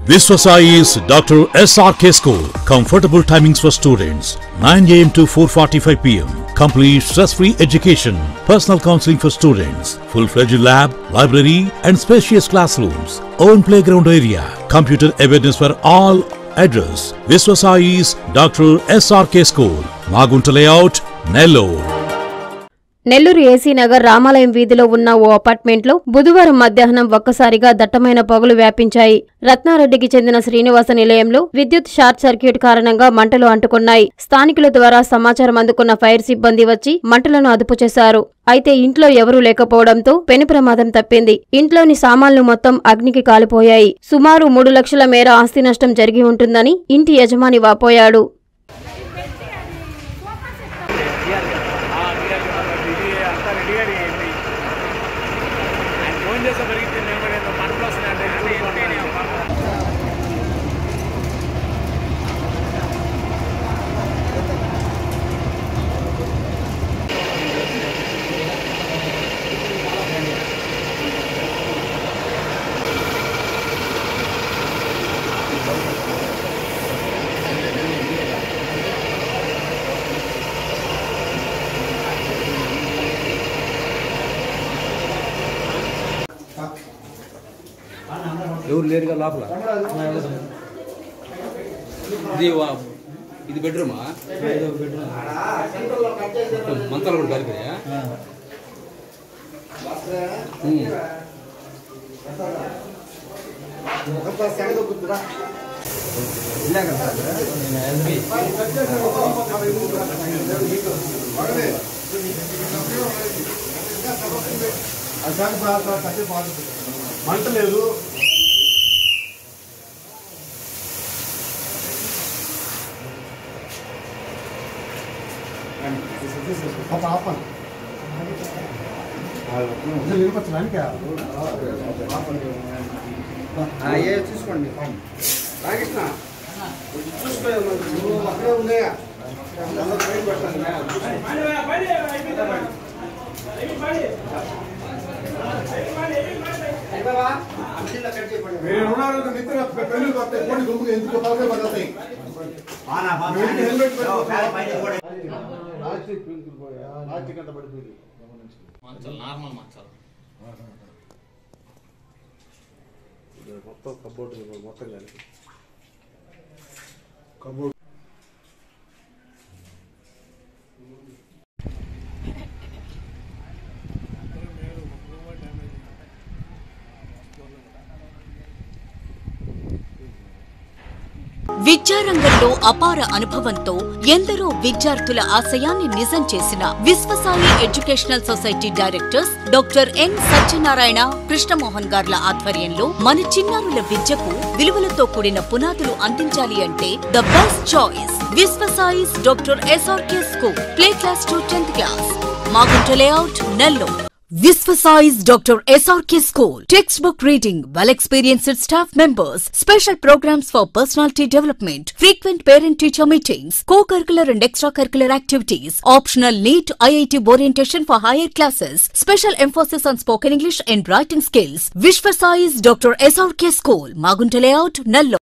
Viswasai is Dr. SRK School. Comfortable timings for students 9 am to 4:45 pm. Complete stress-free education. Personal counseling for students. Full-fledged lab, library, and spacious classrooms. Own playground area. Computer awareness for all. Address: Viswasai is Dr. SRK School. Magunta Layout, Nellore. Nellore AC Nagar రామాలయం వీధిలో ఉన్న ఓ అపార్ట్మెంట్లో బుధవారం మధ్యాహ్నం ఒక్కసారిగా దట్టమైన పొగలు వ్యాపించాయి రత్నారెడ్డికి చెందిన శ్రీనివాస నిలయంలో విద్యుత్ షార్ట్ సర్క్యూట్ కారణంగా మంటలు అంటుకున్నాయి స్థానికుల ద్వారా సమాచారం అందుకున్న ఫైర్ సిబ్బంది వచ్చి మంటలను అదుపు చేశారు అయితే ఇంట్లో ఎవరూ లేకపోవడంతో పెను ప్రమాదం తప్పింది ఇంట్లోని సామాన్లు మొత్తం అగ్నికి కాలిపోయాయి సుమారు మూడు లక్షల మేర ఆస్తి నష్టం జరిగి ఉంటుందని ఇంటి యజమాని వాపోయాడు ఇది అంతా రెడీగా చేయండి ఆయన ఫోన్ చేస్తే పరిగెత్తి నేను కూడా ఏదో మంటలు వస్తున్నాయంటే చూడుకోండి ఎవరు లేరుగా లోపల ఇది వా- ఇది బెడ్రూమా మంతాలు కూడా కలిపాయా ఉమ్. మంట లేదు చూసుకోండి రాకృష్ణ చూసుకో నువ్వు అక్కడే ఉన్నాయా మీరు ఉన్నారు నిత్య పెళ్లి వస్తాయి కోడి గుంపుగా ఎందుకు పలకే పడతాయి హెల్మెట్ ప్లాస్టిక్ అంత పడిపోయింది మొత్తం కబోర్డు మొత్తం కలిపి కబోర్డు విద్యారంగంలో అపార అనుభవంతో ఎందరో విద్యార్థుల ఆశయాన్ని నిజం చేసిన Viswasai educational society directors doctor N Satyanarayana Krishnamohan గార్ల ఆధ్వర్యంలో మన చిన్నారుల విద్యకు విలువలతో కూడిన పునాదులు అందించాలి అంటే the best choice Viswasai's doctor SRK school play class to tenth class Magunta layout Nellore Visvasize Dr. SRK School. Textbook reading, well experienced staff members, special programs for personality development, frequent parent teacher meetings, co curricular and extracurricular activities, optional NEET IIT orientation for higher classes, special emphasis on spoken English and writing skills. Visvasize Dr. SRK School, Magunta Layout, Nallo.